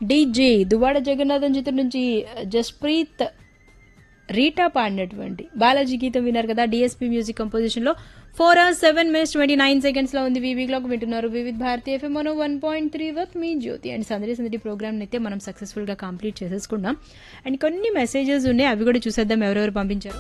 DJ Duvvada Jagannatham చిత్రం నుంచి Jasprit Rita పాడినటువంటి బాలాజీ గీతం విన్నారు కదా డిఎస్పీ మ్యూజిక్ కంపోజిషన్ లో four hours seven minutes twenty nine seconds లో ఉంది వివి క్లాక్ వింటున్నారు వివిధ్ భారతి ఎఫ్ఎం మనో వన్ పాయింట్ త్రీ వర్క్ మీ జ్యోతి అండ్ సందడి సందడి ప్రోగ్రామ్ అయితే మనం సక్సెస్ఫుల్ గా కంప్లీట్ చేసేసుకున్నాం అండ్ కొన్ని మెసేజెస్ ఉన్నాయి అవి కూడా చూసేద్దాం ఎవరెవరు పంపించారు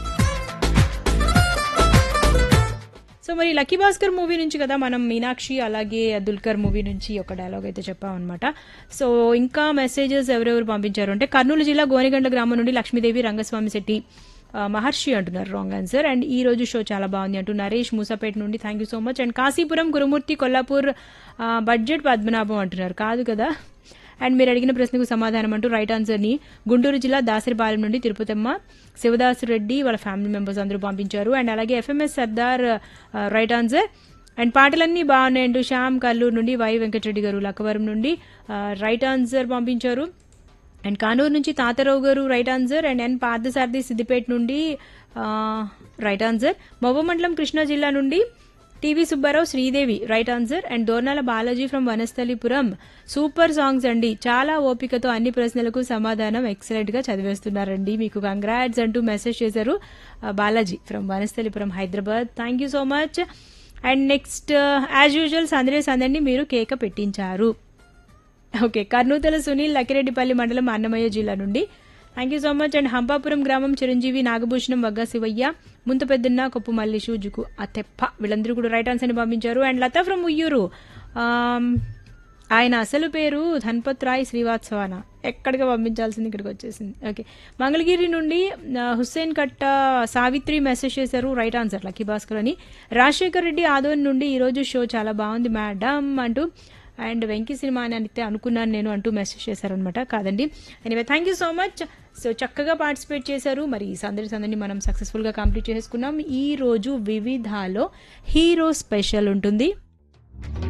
సో మరి లక్కీ భాస్కర్ మూవీ నుంచి కదా మనం మీనాక్షి అలాగే దుల్కర్ మూవీ నుంచి ఒక డైలాగ్ అయితే చెప్పామన్నమాట సో ఇంకా మెసేజెస్ ఎవరెవరు పంపించారు అంటే కర్నూలు జిల్లా గోనెగండ్ల గ్రామం నుండి లక్ష్మీదేవి రంగస్వామి శెట్టి ఆ, మహర్షి అంటున్నారు రాంగ్ ఆన్సర్ అండ్ ఈ రోజు షో చాలా బాగుంది అంటూ నరేష్ మూసాపేట నుండి thank you so much and Kasipuram Gurumurthy Kollapur ఆ, బడ్జెట్ పద్మనాభం అంటున్నారు కాదు కదా అండ్ మీరు అడిగిన ప్రశ్నకు సమాధానం అంటూ రైట్ ఆన్సర్ని గుంటూరు జిల్లా దాసరిపాలెం నుండి తిరుపతమ్మ శివదాసు రెడ్డి వాళ్ళ ఫ్యామిలీ మెంబర్స్ అందరూ పంపించారు అండ్ అలాగే ఎఫ్ఎంఎస్ సర్దార్ ఆ, రైట్ ఆన్సర్ అండ్ పాటలన్నీ బాగున్నాయంటూ శ్యామ్ కల్లూరు నుండి వై వెంకటరెడ్డి గారు లక్కవరం నుండి ఆ, రైట్ ఆన్సర్ పంపించారు అండ్ కానూరు నుంచి తాతారావు గారు right answer and N Parthasarathi Siddipet నుండి ఆ, రైట్ ఆన్సర్ మొవ్వ మండలం కృష్ణా జిల్లా నుండి TV Subbarao Sridevi right answer and Dornala Balaji from Vanasthalipuram super songs అండి చాలా ఓపికతో అన్ని ప్రశ్నలకు సమాధానం ఎక్సలెంట్ గా చదివేస్తున్నారండి మీకు కంగ్రాట్స్ అంటూ మెసేజ్ చేశారు ఆ, Balaji from Vanasthalipuram Hyderabad thank you so much and next as usual సందడే సందండి మీరు కేక పెట్టించారు ఓకే కర్నూతల సునీల్ లక్కిరెడ్డిపల్లి మండలం అన్నమయ్య జిల్లా నుండి thank you so much and Hampapuram గ్రామం చిరంజీవి నాగభూషణం వగ్గ శివయ్య ముంత పెద్దన్న కొప్పు మల్లేషు జుకు అతెప్ప వీళ్ళందరూ కూడా రైట్ ఆన్సర్ ని పంపించారు అండ్ లతా ఫ్రమ్ ఉయ్యూరు ఆమ్, ఆయన అసలు పేరు ధన్పత్ రాయ్ శ్రీవాత్సవాన ఎక్కడికి పంపించాల్సింది ఇక్కడికి వచ్చేసింది ఓకే మంగళగిరి నుండి ఆ, హుస్సేన్ కట్ట సావిత్రి మెసేజ్ చేశారు రైట్ ఆన్సర్ లక్కీ భాస్కర్ అని రాజశేఖర్ రెడ్డి ఆదోన్ నుండి ఈరోజు షో చాలా బాగుంది మేడం అంటూ అండ్ వెంకీ సినిమా అని అయితే అనుకున్నాను నేను అంటూ మెసేజ్ చేశారనమాట కాదండి anyway thank you so much so చక్కగా పార్టిసిపేట్ చేశారు మరి ఈ సందడి సందడిని మనం సక్సెస్ఫుల్గా కంప్లీట్ చేసుకున్నాం ఈ రోజు వివిధాలో హీరో స్పెషల్ ఉంటుంది